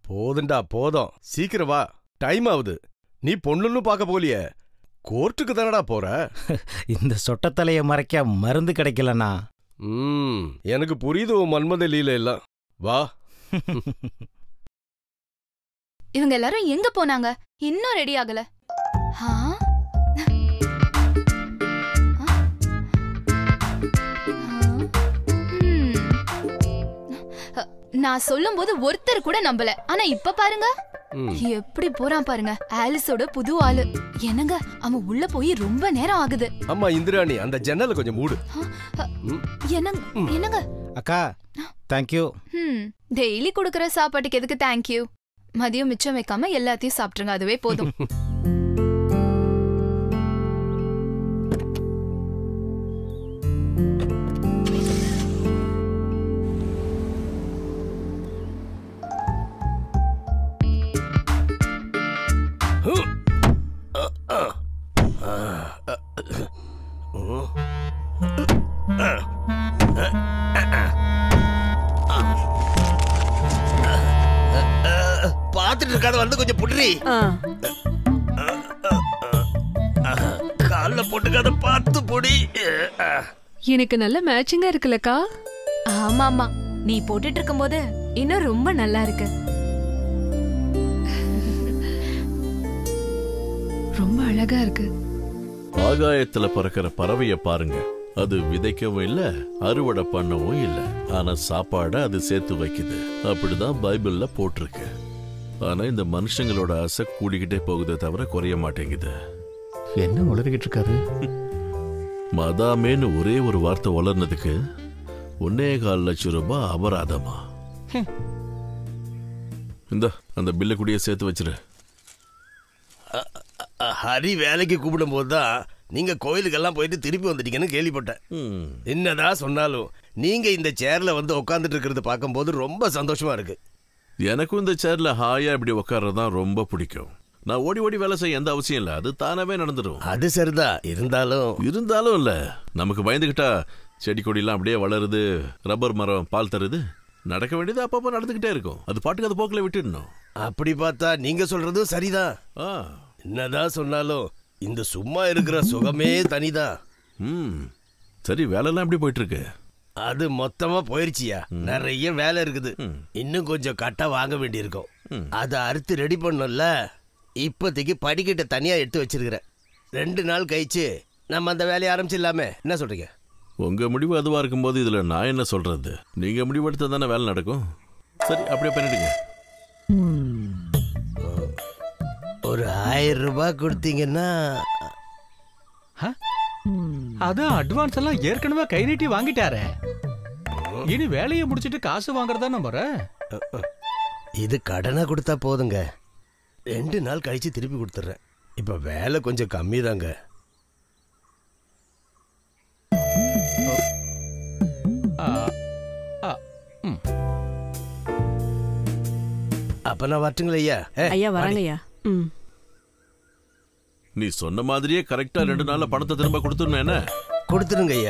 போதும்டா போதும் சீக்கிரம் வா டைம் ஆகுது நீ பொண்ணுன்னு பார்க்க போலியே கோர்ட்டுக்கு தானடா போற இந்த சொட்டத்தலைய மறைக்க மருந்து கிடைக்கலண்ணா ம் எனக்கு புரியுது உன் மன்மத லீல எல்லாம் வா இவங்க எல்லாரும் எங்க போனாங்க இன்னும் ரெடி ஆகல ஆ? ஆ? ம். அ, நான் சொல்லும்போது ஒருத்தர் கூட நம்பல ஆனா இப்ப பாருங்க ம். எப்படி போறான் பாருங்க ஆலிஸோட புது ஆளு என்னங்க அவன் உள்ள போய் ரொம்ப நேரம் ஆகுது அம்மா இந்திராணி அந்த ஜன்னலை கொஞ்சம் மூடு என்னங்க என்னங்க அக்கா தேங்க்யூ ம் டெய்லி கொடுக்கற சாப்பாட்டுக்கு எதுக்கு தேங்க்யூ மதியம் மிச்சம் வைக்காம எல்லாத்தையும் சாப்பிட்டுருங்க அதுவே போதும் பாத்துட்டு இருக்காத வந்து கொஞ்சம் புடுறி கால்ல போட்டுக்காத பார்த்து பொடி எனக்கு நல்ல மேட்சிங்கா இருக்குல்லக்கா ஆமா ஆமா நீ போட்டுட்டு இருக்கும்போது இன்னும் ரொம்ப நல்லா இருக்கு ரொம்ப அழகா இருக்கு ஆகாயத்துல பறக்கிற பறவைய பாருங்க அது விதைக்கவும் இல்ல அறுவடை பண்ணவும் இல்ல ஆனா சாப்பாட அது சேர்த்து வைக்குது அப்படிதான் பைபிள்ல போட்டிருக்கு ஆனா இந்த மனுஷங்களோட ஆசை கூடிக்கிட்டே போகுதே தவிர குறைய மாட்டேங்குது என்ன உளறிக்கிட்டு இருக்காரு மதாமேன்னு ஒரே ஒரு வார்த்தை வளர்னதுக்கு ஒன்னே கால் லட்சம் ரூபாய் அபராதமா இந்த அந்த பில்ல கூடயே சேர்த்து வச்சிரு ஹரி வேலைக்கு கூப்பிடும் போது தான் நீங்க கோயிலுக்கெல்லாம் போயிட்டு திருப்பி வந்துட்டீங்கன்னு கேள்விப்பட்டேன் ம். என்னதான் சொன்னாலும் நீங்க இந்த சேர்ல வந்து உட்காந்துட்டு இருக்கிறத பார்க்கும்போது ரொம்ப சந்தோஷமா இருக்கு எனக்கும் இந்த சேர்ல ஹாயா இப்படி உட்கார்றது தான் ரொம்ப பிடிக்கும் நான் ஓடி ஓடி வேலை செய்ய எந்த அவசியம் இல்ல அது தானாவே நடந்துடும் அது சரிதான் இருந்தாலும் இருந்தாலும் இல்ல நமக்கு பயந்துகிட்டா செடி கொடிலாம் அப்படியே வளருது ரப்பர் மரம் பால் தருது நடக்க வேண்டியது அப்பப்போ நடந்துகிட்டே இருக்கும் அது பாட்டுக்கு அது போக்கில் விட்டுடணும் அப்படி பார்த்தா நீங்க சொல்றதும் சரிதான் ஆ என்னதான் சொன்னாலும் இந்த சும்மா இருக்கிற சுகமே தனிதான் ம் சரி வேலைலாம் எப்படி போயிட்டு இருக்கு அது மொத்தமா போயிருச்சியா நிறைய வேலை இருக்குது இன்னும் கொஞ்சம் கட்டை வாங்க வேண்டியிருக்கும் அதை அறுத்து ரெடி பண்ணோம்ல இப்போதைக்கு படிக்கட்டை தனியா எடுத்து வச்சிருக்கிறேன் ரெண்டு நாள் கழிச்சு நம்ம அந்த வேலையை ஆரம்பிச்சிடலாமே என்ன சொல்றீங்க உங்க முடிவு அதுவா இருக்கும்போது இதுல நான் என்ன சொல்றது நீங்க முடிவெடுத்தா தானே வேலை நடக்கும் சரி அப்படியே பண்ணிடுங்க ஒரு ஆயிரம் ரூபாய் கொடுத்தீங்கன்னா அதான் அட்வான்ஸ் எல்லாம் ஏற்கனவே கை நீட்டி வாங்கிட்டாரே இனி வேலையை முடிச்சிட்டு காசு வாங்குறதா நம்புற இது கடனா கொடுத்தா போதுங்க ரெண்டு நாள் கழிச்சு திருப்பி கொடுத்துட்றேன் இப்ப வேலை கொஞ்சம் கம்மி தாங்க அப்ப நான் வரட்டுங்களா ஐயா ஏ, ஐயா வாடி. வராங்கய்யா ம் நீ சொன்ன மாதிரியே கரெக்டா ரெண்டு நாள்ல பணத்தை திரும்ப கொடுத்துடணும் என்ன கொடுத்துருங்க ஐயா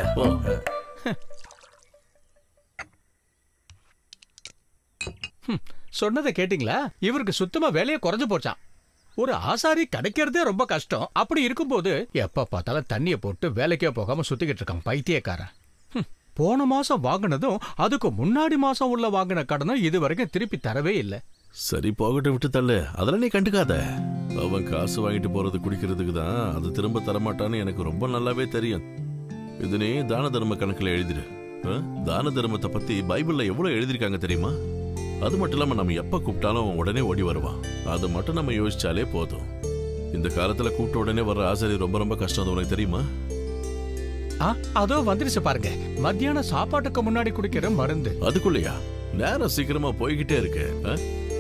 சொன்னதை கேட்டிங்களா இவருக்கு சுத்தமா வேலையை குறைஞ்சு போச்சான் ஒரு ஆசாரி கிடைக்கிறதே ரொம்ப கஷ்டம் அப்படி இருக்கும்போது எப்ப பார்த்தாலும் தண்ணியை போட்டு வேலைக்கே போகாம சுத்திக்கிட்டு இருக்கான் பைத்தியக்காரன் ஹம், போன மாசம் வாங்கினதும் அதுக்கு முன்னாடி மாசம் உள்ள வாங்கின கடனும் இது வரைக்கும் திருப்பி தரவே இல்லை சரி போகட்டும் விட்டு தள்ளு அதெல்லாம் நீ கண்டுக்காத அவன் காசு வாங்கிட்டு போறது குடிக்கிறதுக்கு தான் அது திரும்ப தரமாட்டான்னு எனக்கு ரொம்ப நல்லாவே தெரியும் இது நீ தான தர்ம கணக்குல எழுதிரு ஆ? தான தர்மத்தை பத்தி பைபிள்ல எவ்வளவு எழுதிருக்காங்க தெரியுமா அது மட்டும் இல்லாம நம்ம எப்ப கூப்பிட்டாலும் அவன் உடனே ஓடி வருவான் அது மட்டும் நம்ம யோசிச்சாலே போதும் இந்த காலத்துல கூப்பிட்ட உடனே வர்ற ஆசிரியர் ரொம்ப ரொம்ப கஷ்டம் அது உனக்கு தெரியுமா ஆ, அதோ வந்துருச்சு பாருங்க மத்தியானம் சாப்பாட்டுக்கு முன்னாடி குடிக்கிற மருந்து அதுக்குள்ளயா நேரம் சீக்கிரமா போய்கிட்டே இருக்கு ஆ?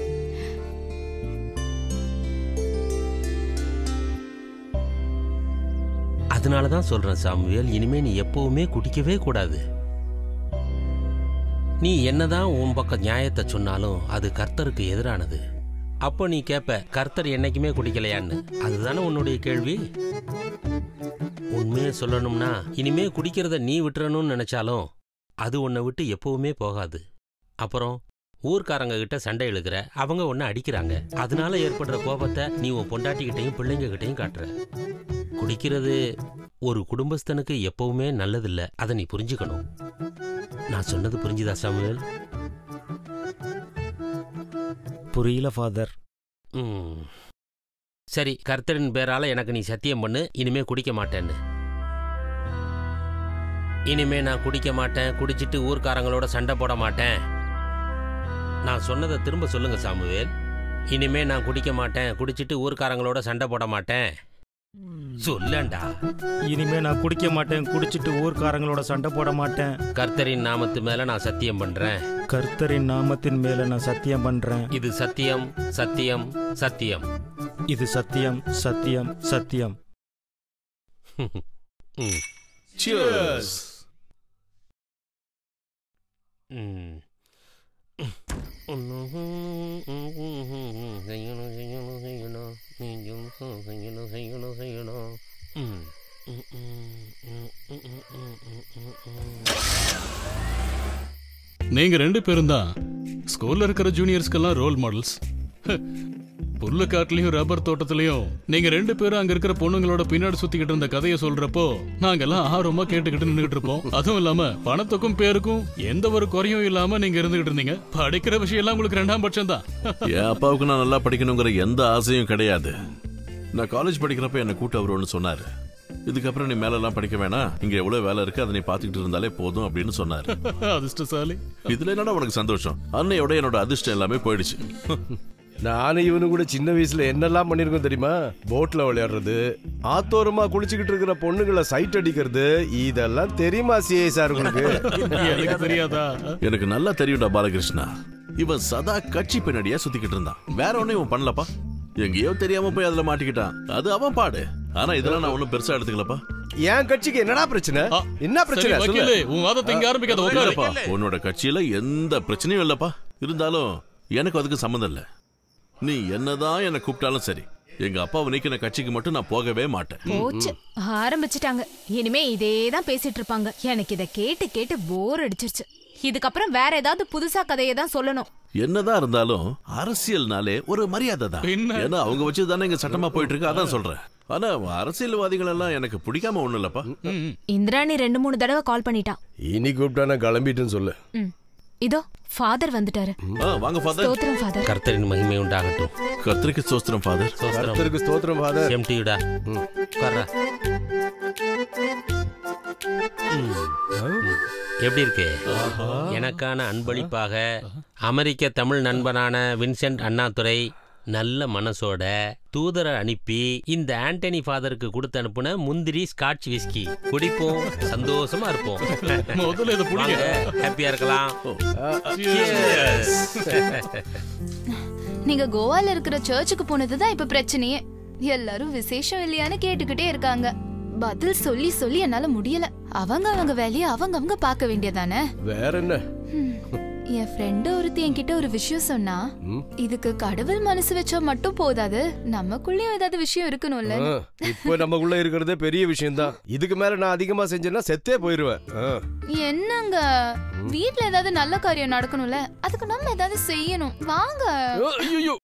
அதனால தான் சொல்றேன் சாமுவேல் இனிமே நீ எப்பவுமே குடிக்கவே கூடாது நீ என்னதான் உன் பக்கம் நியாயத்தை சொன்னாலும் அது கர்த்தருக்கு எதிரானது அப்போ நீ கேட்ப கர்த்தர் என்னைக்குமே குடிக்கலையான்னு அதுதானே உன்னுடைய கேள்வி உண்மையை சொல்லணும்னா இனிமே குடிக்கிறத நீ விட்டுறணும்னு நினைச்சாலும் அது உன்னை விட்டு எப்பவுமே போகாது அப்புறம் ஊர்க்காரங்க கிட்ட சண்டை இழுக்கிற அவங்க ஒன்னு அடிக்கிறாங்க அதனால ஏற்படுற கோபத்தை நீ உன் பொண்டாட்டிக்கிட்டையும் பிள்ளைங்க கிட்டையும் காட்டுற குடிக்கிறது ஒரு குடும்பஸ்தனுக்கு எப்பவுமே நல்லதில்ல அதை நீ புரிஞ்சுக்கணும் நான் சொன்னது புரிஞ்சுதா சாமுவேல் புரியல ஃபாதர் ம். சரி கர்த்தரின் பேரால எனக்கு நீ சத்தியம் பண்ணு இனிமே குடிக்க மாட்டேன்னு இனிமே நான் குடிக்க மாட்டேன் குடிச்சிட்டு ஊர்க்காரங்களோட சண்டை போட மாட்டேன் நான் சொன்னதை திரும்ப சொல்லுங்க சாமுவேல் இனிமே நான் குடிக்க மாட்டேன் குடிச்சிட்டு ஊர்க்காரங்களோட சண்டை போட மாட்டேன் சொல்லண்டா இனிமே நான் குடிக்க மாட்டேன் குடிச்சிட்டு ஊர்க்காரங்களோட சண்டை போட மாட்டேன் கர்த்தரின் நாமத்து மேல நான் சத்தியம் பண்றேன் கர்த்தரின் நாமத்தின் மேல நான் சத்தியம் பண்றேன் இது சத்தியம் சத்தியம் சத்தியம் இது சத்தியம் சத்தியம் சத்தியம் ம். Cheers. ம். செய்யணும் செய்யணும் செய்யணும் நீயும் செய்யணும் செய்யணும் செய்யணும் ம். ம், ம், ம், ம், ம், ம், ம், ம். நீங்க ரெண்டு பேரும் தான் ஸ்கூல்ல இருக்கிற ஜூனியர்ஸ்க்கெல்லாம் ரோல் மாடல்ஸ் புல்லுக்காட்டுலயும் ரப்பர் தோட்டத்திலயும் நீங்க ரெண்டு பேரும் அங்க இருக்கிற பொண்ணுங்களோட பின்னாடி சுத்திக்கிட்டு இருந்த கதையை சொல்றப்போ நாங்கெல்லாம் ஆர்வமா கேட்டுக்கிட்டு நின்னுகிட்டு இருப்போம் அதுவும் இல்லாம பணத்துக்கும் பேருக்கும் எந்த ஒரு குறையும் இல்லாம நீங்க இருந்துகிட்டு இருந்தீங்க படிக்கிற விஷயம் எல்லாம் உங்களுக்கு ரெண்டாம் பட்சம் தான் என் அப்பாவுக்கு நான் நல்லா படிக்கணுங்கிற எந்த ஆசையும் கிடையாது நான் காலேஜ் படிக்கிறப்ப என்னை கூட்டு அவர் ஒன்று சொன்னாரு இதுக்கப்புறம் நீ மேலெல்லாம் படிக்க வேணாம் இங்க எவ்வளவு வேலை இருக்கு அதை நீ பாத்துக்கிட்டு இருந்தாலே போதும் அப்படின்னு சொன்னாரு அதிர்ஷ்டசாலி இதுல என்னடா உனக்கு சந்தோஷம் அன்னையோட என்னோட அதிர்ஷ்டம் எல்லாமே போயிடுச்சு நானும் இவனு கூட சின்ன வயசுல என்னெல்லாம் பண்ணிருக்கோம் தெரியுமா போட்ல விளையாடுறது ஆத்தோரமா குளிச்சுக்கிட்டு இருக்கிற பொண்ணுங்களை சைட் அடிக்கிறது இதெல்லாம் தெரியுமா சிஏ சார் உங்களுக்கு எனக்கு தெரியாதா எனக்கு நல்லா தெரியும்டா பாலகிருஷ்ணா இவன் சதா கட்சி பின்னாடியா சுத்திக்கிட்டு இருந்தான் வேற ஒண்ணும் இவன் பண்ணலப்பா எங்கேயோ தெரியாம போய் அதுல மாட்டிக்கிட்டான் அது அவன் பாடு ஆனா இதெல்லாம் நான் ஒண்ணும் பெருசா எடுத்துக்கலப்பா என் கட்சிக்கு என்னடா பிரச்சனை ஆ, என்ன சரி, பிரச்சனை சொல்லு. வக்கீலே, உன் வாதத்தை இங்க ஆரம்பிக்காத இல்லப்பா உட்காரு உன்னோட கட்சியில எந்த பிரச்சனையும் இல்லப்பா இருந்தாலும் எனக்கு அதுக்கு சம்மந்தம் இல்ல நீ என்னதான் என்ன கூப்பிட்டாலும் சரி எங்க அப்பாவை நீக்கின கட்சிக்கு மட்டும் நான் போகவே மாட்டேன் போச்சு ஆரம்பிச்சிட்டாங்க இனிமே இதே தான் பேசிட்டு இருப்பாங்க எனக்கு இத கேட்டு கேட்டு போர் அடிச்சிருச்சு இதுக்கப்புறம் வேற ஏதாவது புதுசா கதையை தான் சொல்லணும் என்னதான் இருந்தாலும் அரசியல்னாலே ஒரு மரியாதை தான் பின்ன? ஏன்னா அவங்க வச்சு தானே இங்க சட்டமா போயிட்டு இருக்கு அதான் சொல்றேன் ஆனா அரசியல்வாதிகள் எல்லாம் எனக்கு பிடிக்காம ஒண்ணும் இல்லப்பா இந்திராணி ரெண்டு மூணு தடவை கால் பண்ணிட்டா இனி கூப்பிட்டா நான் கிளம்பிட்டேன்னு சொல்லு ம். இதோ ஃபாதர் வந்துட்டாரு ஆ, வாங்க ஃபாதர் ஸ்தோத்திரம் ஃபாதர் கர்த்தரின் மகிமை உண்டாகட்டும் கத்திரிக்கு சோஸ்திரம் ஃபாதர் சோஸ்திரம் கர்த்தருக்கு ஸ்தோத்திரம் ஃபாதர் எம்டிடா உட்கார்றா ம். எப்படி இருக்கு எனக்கான அன்பளிப்பாக அமெரிக்க தமிழ் நண்பனான வின்சென்ட் அண்ணாதுரை நல்ல மனசோட தூதரை அனுப்பி இந்த ஆண்டனி ஃபாதருக்கு கொடுத்து அனுப்புன முந்திரி ஸ்காட்ச் விஸ்கி குடிப்போம் சந்தோஷமா இருப்போம் முதல்ல இதை வாங்க புடிங்க ஹாப்பியா இருக்கலாம் நீங்க கோவால இருக்கிற சர்ச்சுக்கு போனதுதான் இப்ப பிரச்சனையே எல்லாரும் விசேஷம் இல்லையான்னு கேட்டுக்கிட்டே இருக்காங்க பதில் சொல்லி சொல்லி என்னால முடியல அவங்க அவங்க வேலையை அவங்க அவங்க பார்க்க வேண்டியதானே வேற என்ன என் ஃப்ரெண்டு ஒருத்தி என்கிட்ட ஒரு விஷயம் சொன்னா இதுக்கு கடவுள் மனசு வச்சா மட்டும் போதாது நமக்குள்ளயும் ஏதாவது விஷயம் இருக்கணும்ல ஆ, இப்போ நமக்குள்ள இருக்கிறதே பெரிய விஷயம்தான் இதுக்கு மேல நான் அதிகமா செஞ்சேன்னா செத்தே போயிருவேன் ஆ. என்னங்க வீட்ல ஏதாவது நல்ல காரியம் நடக்கணும்ல அதுக்கு நம்ம ஏதாவது செய்யணும் வாங்க ஐயோ